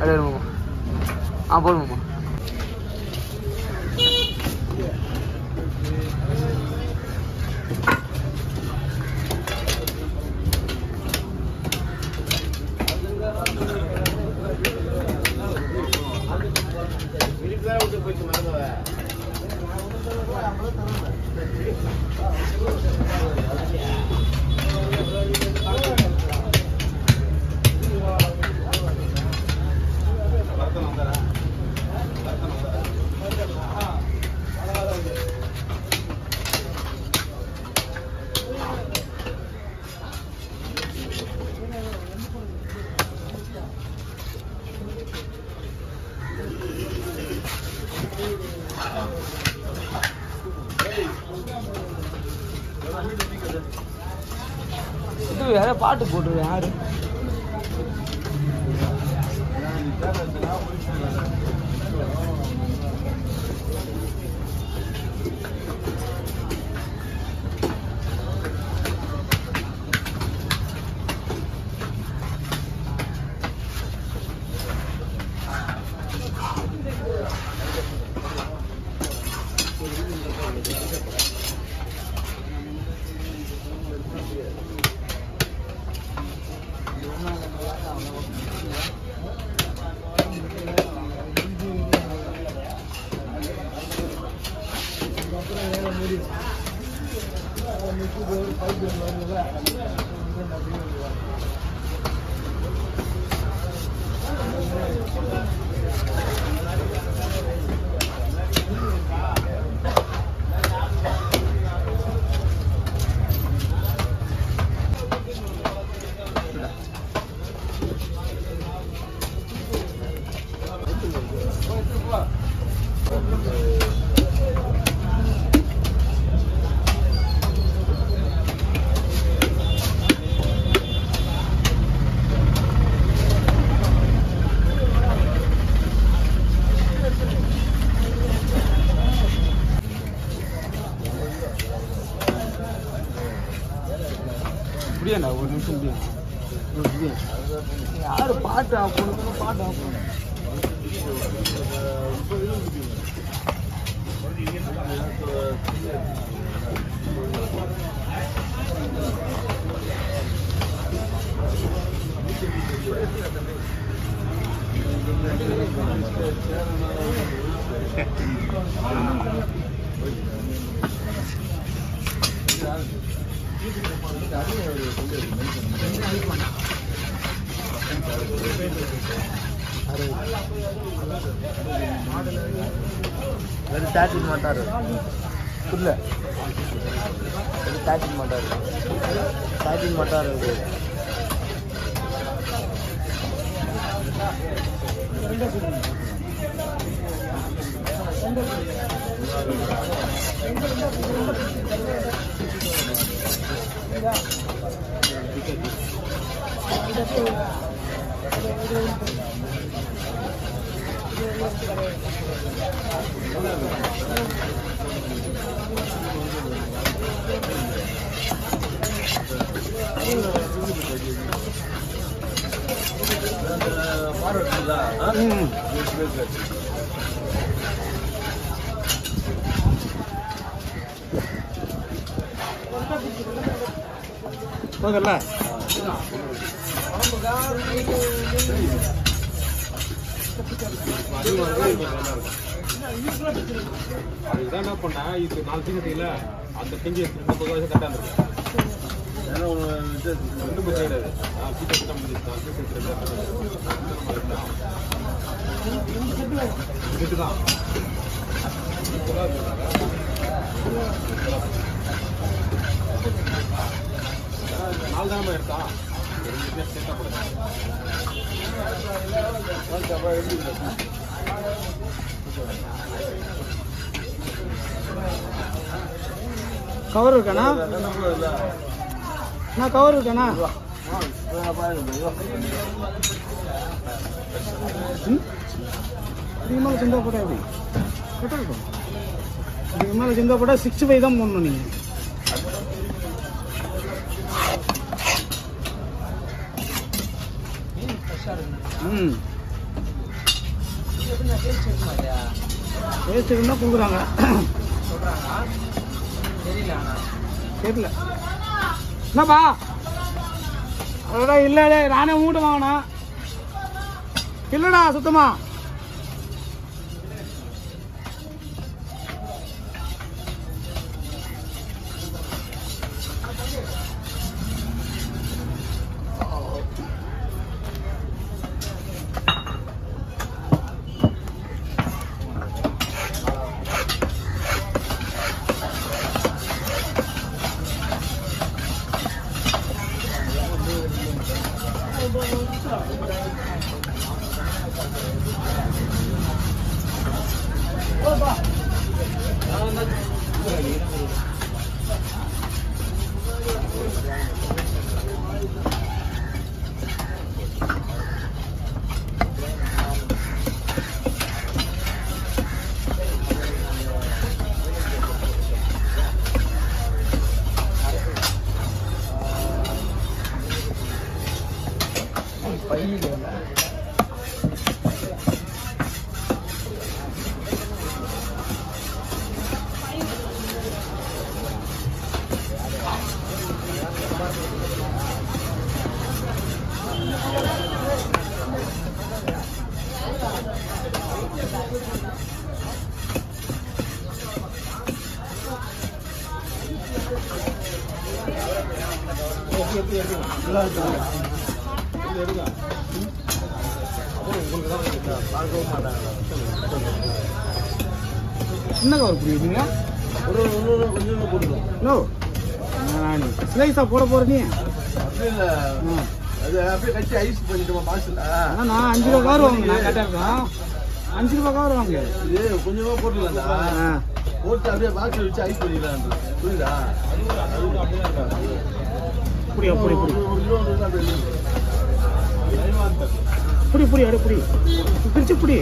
அப்படியே இருமாம்மா ஆ போடுமாம்மா இது வேற பாட்டு போட்டு யாரு முடியாண்டா ஒரு நிமிஷம் முடியும் யாரு பாட்டு ஆஃப் பண்ணுங்க பாட்டு ஆஃப் பண்ணு வெறும் ஸ்டாட்டிக் மாட்டாரு புரியல வெறும் ஸ்டாட்டிக் மாட்டாரு ஸ்டாட்டிக் மாட்டாரு போதல்ல அதுதான் என்ன பண்ணா இது நாலு பீஸ் எடுத்தீங்கல்ல அந்த பிஞ்சு எடுத்து முப்பது வருஷம் கரெக்டாக இருந்திருக்கு ஏன்னா ஒரு இது ரெண்டு பீஸ் கிடையாது நாலு பீஸ் எடுத்தா முடிஞ்சு நாலு பீஸ் எடுத்து இதுக்கு தான் நாலு தானே எடுத்தா ரெண்டு பீஸ் சேர்த்தா போடுங்க கவர் இருக்காண்ணா நான் கவர் இருக்காண்ணா ம்? இதுக்கு மேலே சிந்தா போட்டா எப்படி கரெக்டாக இருக்கும் இதுக்கு மேலே சிந்தா போட்டா சிக்ஸ்டி ஃபைவ் தான் போடணும் நீங்கள் ம் டேஸ்ட் இருந்தால் கொடுக்குறாங்க தெரியல என்னப்பா அதோட இல்லை இல்லை நானே மூட்டை வாங்கினேன் இல்லைடா சுத்தமா என்ன கவர் புரியுதுங்க ஒரு இன்னொரு கொஞ்சம் கொடுக்கும் நோ ஸ்லைஸா போட போற நீ அப்படி இல்லை ம். அது அப்படியே கட்டி ஐஸ் பண்ணிட்டோமா பாக்ஸில் ஆனா நான் அஞ்சு ரூபா கவர் வாங்கினேன் நான் கரெக்டாக இருக்கேன் அஞ்சு ரூபா கவர் வாங்க இது கொஞ்சமா போட்டுக்கலாம்டா ஆ போட்டு அப்படியே பாக்ஸில் வச்சு ஐஸ் பண்ணிக்கலாம் புரியுதா புடி புடி புடி ஒரு கிலோ வந்து அப்படியே இருக்கு. புடி புடி அடு புடி பிரிச்சு புடி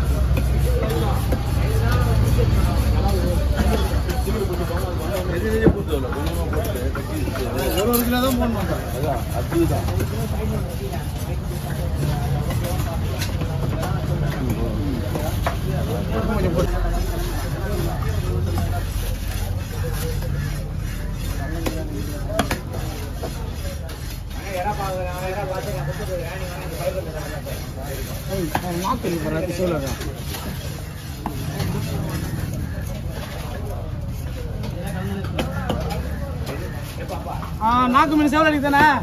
நெறிய நெறிய போட்டு வரல, கொஞ்சமா போட்டு கட்டி வச்சு. ஒரு ஒரு கிலோ தான் போடணும் அதான் அப்படிதான் கொஞ்சம் போடு ஏய், அவன் நாக்கு இருக்கு பாரு, அது சொல்லுறா. ஆ நாக்கு மீன் சேவல் அடிக்கு தானே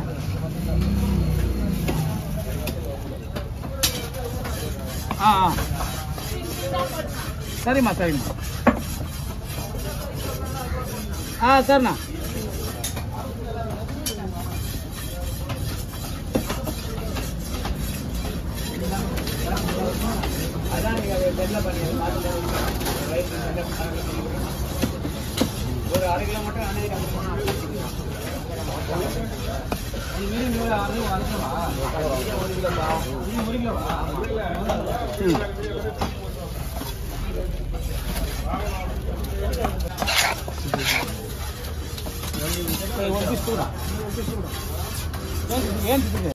ஆ ஆ சரிம்மா சரிம்மா ஆ சரிண்ணா ஒரு அரை கிலோ மட்டும் அன்னைக்கு ம்.